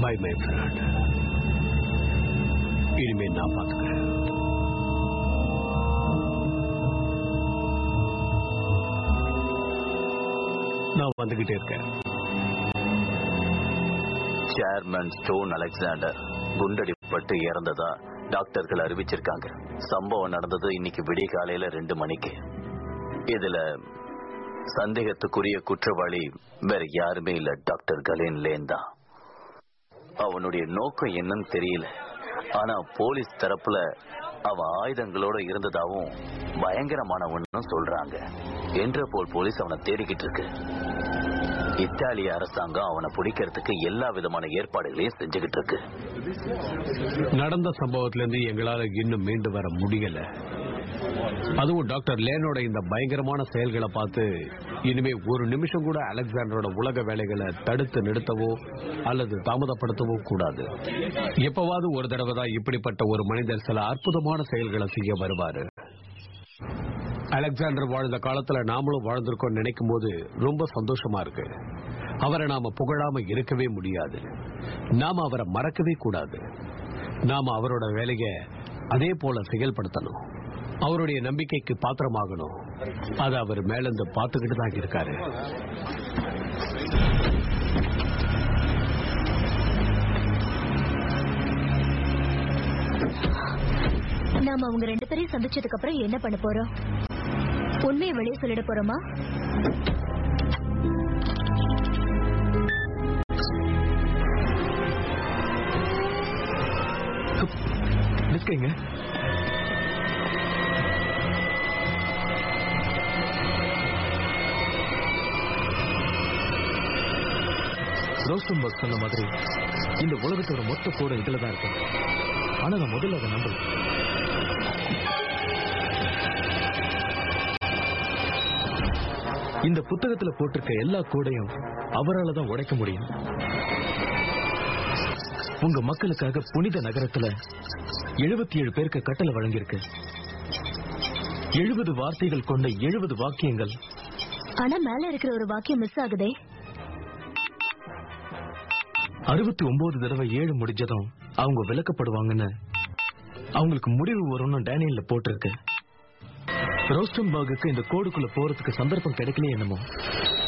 by my friend இனிமே நான் பாத்துக்கிறேன் நான் வந்துகிட்டே இருக்கேன் சேர்மன் ஸ்டோன் அலெக்சாண்டர் குண்டடிப்பட்டு இறந்ததா டாக்டர்கள் அறிவிச்சிருக்காங்க சம்பவம் நடந்தது இன்னைக்கு விடிய காலையில ரெண்டு மணிக்கு இதுல சந்தேகத்துக்குரிய குற்றவாளி வேற யாருமே இல்ல டாக்டர் கலேன் லேன் தான் அவனுடைய நோக்கம் என்னன்னு தெரியல ஆனா போலீஸ் தரப்புல அவன் ஆயுதங்களோட இருந்ததாவும் பயங்கரமானவன்னு சொல்றாங்க இன்டர்போல் போலீஸ் அவனை தேடிக்கிட்டு இருக்கு இத்தாலிய அரசாங்கம் அவனை பிடிக்கிறதுக்கு எல்லா விதமான ஏற்பாடுகளையும் செஞ்சுக்கிட்டு இருக்கு நடந்த சம்பவத்துல இருந்து எங்களால இன்னும் மீண்டு வர முடியல அதுவும் டாக்டர் லேனோட இந்த பயங்கரமான செயல்களை பார்த்து இனிமே ஒரு நிமிஷம் கூட அலெக்சாண்டரோட உலக வேலைகளை தடுத்து நிறுத்தவோ அல்லது தாமதப்படுத்தவோ கூடாது எப்பவாவது ஒரு தடவை தான் இப்படிப்பட்ட ஒரு மனிதர் சில அற்புதமான செயல்களை செய்ய வருவாரு அலெக்சாண்டர் வாழ்ந்த காலத்துல நாமளும் வாழ்ந்திருக்கோம் நினைக்கும் போது ரொம்ப சந்தோஷமா இருக்கு அவரை நாம புகழாம இருக்கவே முடியாது நாம அவரை மறக்கவே கூடாது நாம அவரோட வேலைய அதே போல செயல்படுத்தணும் அவருடைய நம்பிக்கைக்கு பாத்திரமாகணும் அதை அவர் மேலிருந்து பார்த்துக்கிட்டு தான் இருக்காரு நாம அவங்க ரெண்டு பேரையும் சந்திச்சதுக்கு அப்புறம் என்ன பண்ண போறோம் உண்மையை வெளியே சொல்லிட போறோமா நிற்கங்க ரோஸ்டம்பர்க் சொன்ன மாதிரி இந்த உலகத்தோட மொத்த கூட இதுல தான் இருக்கு ஆனா நான் முதல்ல அதை நம்பல இந்த புத்தகத்துல போட்டிருக்க எல்லா கூடையும் அவரால தான் உடைக்க முடியும் உங்க மக்களுக்காக புனித நகரத்துல எழுபத்தி ஏழு பேருக்கு கட்டளை வழங்கியிருக்கு எழுபது வார்த்தைகள் கொண்ட எழுபது வாக்கியங்கள் ஆனா மேல இருக்கிற ஒரு வாக்கியம் மிஸ் ஆகுதே அறுபத்தி ஒன்பது தடவை ஏழு முடிஞ்சதும் அவங்க விளக்கப்படுவாங்கன்னு அவங்களுக்கு முடிவு வரும்னு டேனியல்ல போட்டிருக்கு ரோஸ்டன்பர்குக்கு இந்த கோடுக்குள்ள போறதுக்கு சந்தர்ப்பம் கிடைக்கலையே என்னமோ